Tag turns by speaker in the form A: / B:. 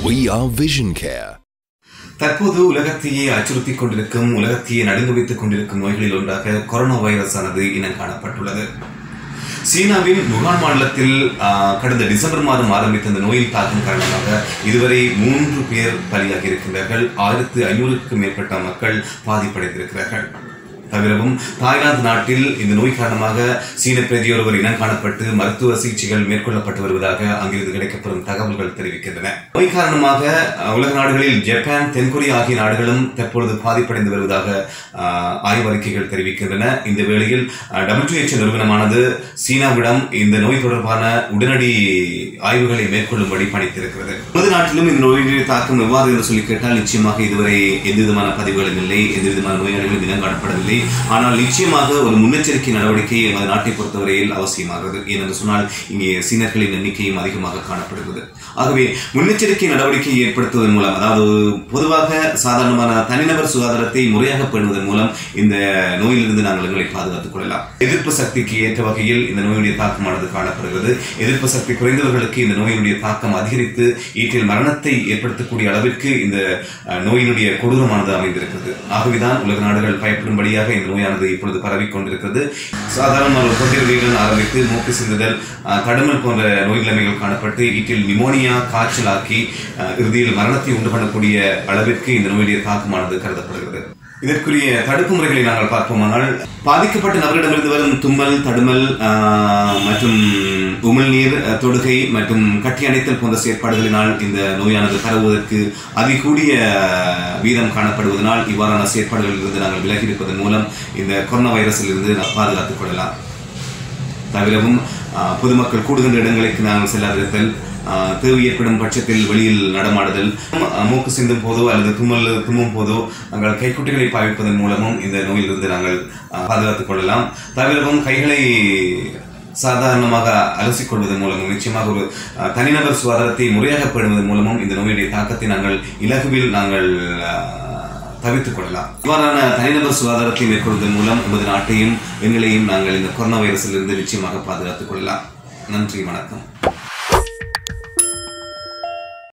A: We are Vision Care.
B: தற்போது உலகத்தையே அச்சுறுத்திக் கொண்டிருக்கும் உலகத்தையே நடுங்க வைத்துக் கொண்டிருக்கும் நோய்களில் ஒன்றாக கொரோனா வைரஸ் ஆனது இனம் காணப்பட்டுள்ளது சீனாவின் வுகான் மாநிலத்தில் ஆஹ், கடந்த டிசம்பர் மாதம் ஆரம்பித்த இந்த நோயின் தாக்கம் காரணமாக இதுவரை மூன்று பேர் பலியாகி இருக்கின்றார்கள் ஆயிரத்து ஐநூறுக்கும் மேற்பட்ட மக்கள் பாதிப்படைந்திருக்கிறார்கள் தவிரவும் தாய்லாந்து நாட்டில் இந்த நோய் காரணமாக சீன பிரதி ஒருவர் இனம் காணப்பட்டு மருத்துவ சிகிச்சைகள் மேற்கொள்ளப்பட்டு வருவதாக அங்கிருந்து கிடைக்கப்பெறும் தகவல்கள் தெரிவிக்கின்றன நோய் காரணமாக அஹ், உலக நாடுகளில் ஜப்பான் தென்கொரியா ஆகிய நாடுகளும் தற்பொழுது பாதிப்படைந்து வருவதாக அஹ், ஆய்வறிக்கைகள் தெரிவிக்கின்றன இந்த வேளையில் டபிள்யூஹெச்ஓ நிறுவனமானது சீனாவிடம் இந்த நோய் தொடர்பான உடனடி ஆய்வுகளை மேற்கொள்ளும்படி பணித்திருக்கிறது நமது நாட்டிலும் இந்த நோயினுடைய தாக்கம் எவ்வாறு என்று சொல்லி கேட்டால் நிச்சயமாக இதுவரை எந்த விதமான பதிவுகளும் இல்லை எந்த விதமான நோயாளிகளும் இனம் காணப்படவில்லை ஆனால் நிச்சயமாக ஒரு முன்னெச்சரிக்கை நடவடிக்கை எமது நாட்டை பொறுத்தவரையில் அவசியமாகிறது ஏனென்று சொன்னால் இங்கே சீனர்களின் எண்ணிக்கையும் அதிகமாக காணப்படுகிறது ஆகவே முன்னெச்சரிக்கை நடவடிக்கை ஏற்படுத்துவதன் மூலம் அதாவது பொதுவாக சாதாரணமான தனிநபர் சுகாதாரத்தை முறையாக பேணுவதன் மூலம் இந்த நோயிலிருந்து நாங்கள் எங்களை பாதுகாத்துக் கொள்ளலாம் எதிர்ப்பு சக்திக்கு ஏற்ற வகையில் இந்த நோயுடைய தாக்கமானது காணப்படுகிறது எதிர்ப்பு சக்தி குறைந்தவர்களுக்கு இந்த நோயினுடைய தாக்கம் அதிகரித்து ஈட்டில் மரணத்தை ஏற்படுத்தக்கூடிய அளவிற்கு இந்த அஹ், நோயினுடைய கொடூரமானது அமைந்திருக்கிறது ஆகவேதான் உலக நாடுகள் பயப்படும்படியாக இந்த நோயானது இப்பொழுது பரவிக் கொண்டிருக்கிறது சாதாரண ஒரு தொட்டிலுடன் ஆரம்பித்து மூக்கு சிந்துதல் அஹ், தடுமல் போன்ற நோய் நிலைமைகள் காணப்பட்டு ஈட்டில் நிமோனியா காய்ச்சலாக்கி அஹ், இறுதியில் மரணத்தை உண்டு பண்ணக்கூடிய அளவிற்கு இந்த நோயுடைய தாக்கமானது கருதப்படுகிறது இதற்குரிய தடுப்பு முறைகளை நாங்கள் பார்ப்போமானால் பாதிக்கப்பட்ட நபரிடமிருந்து வரும் தும்மல் தடுமல் ஆஹ், மற்றும் உமிழ்நீர் அஹ், தொடுகை மற்றும் கட்டி அணைத்தல் போன்ற செயற்பாடுகளினால் இந்த நோயானது பரவுவதற்கு அதிகூடிய வீதம் காணப்படுவதனால் இவ்வாறான செயற்பாடுகளில் இருந்து நாங்கள் விலகி இருப்பதன் மூலம் இந்த கொரோனா வைரஸில் இருந்து நாம் பாதுகாத்துக் கொள்ளலாம் தவிரவும் ஆஹ், பொதுமக்கள் கூடுகின்ற இடங்களுக்கு நாங்கள் செல்லாதிருத்தல் ஆஹ், தேவை ஏற்படும் பட்சத்தில் வெளியில் நடமாடுதல் ஆஹ், மூக்கு சிந்தும் போதோ அல்லது தும்மல் தும்மும் போதோ நாங்கள் கைக்குட்டிகளை பாவிப்பதன் மூலமும் இந்த நோயிலிருந்து நாங்கள் ஆஹ், பாதுகாத்துக் கொள்ளலாம் தவிரவும் கைகளை சாதாரணமாக அலசிக் கொள்வதன் மூலமும் நிச்சயமாக ஒரு ஆஹ், தனிநபர் சுகாதாரத்தை முறையாக பேணுவதன் மூலமும் இந்த நோயுடைய தாக்கத்தை நாங்கள் இலகுவில் நாங்கள் ஆஹ், தவிர்த்துக் கொள்ளலாம் இவ்வாறான தனிநபர் சுகாதாரத்தை மேற்கொள்வதன் மூலம் நமது நாட்டையும் எங்களையும் நாங்கள் இந்த கொரோனா வைரஸிலிருந்து நிச்சயமாக பாதுகாத்துக் கொள்ளலாம் நன்றி வணக்கம்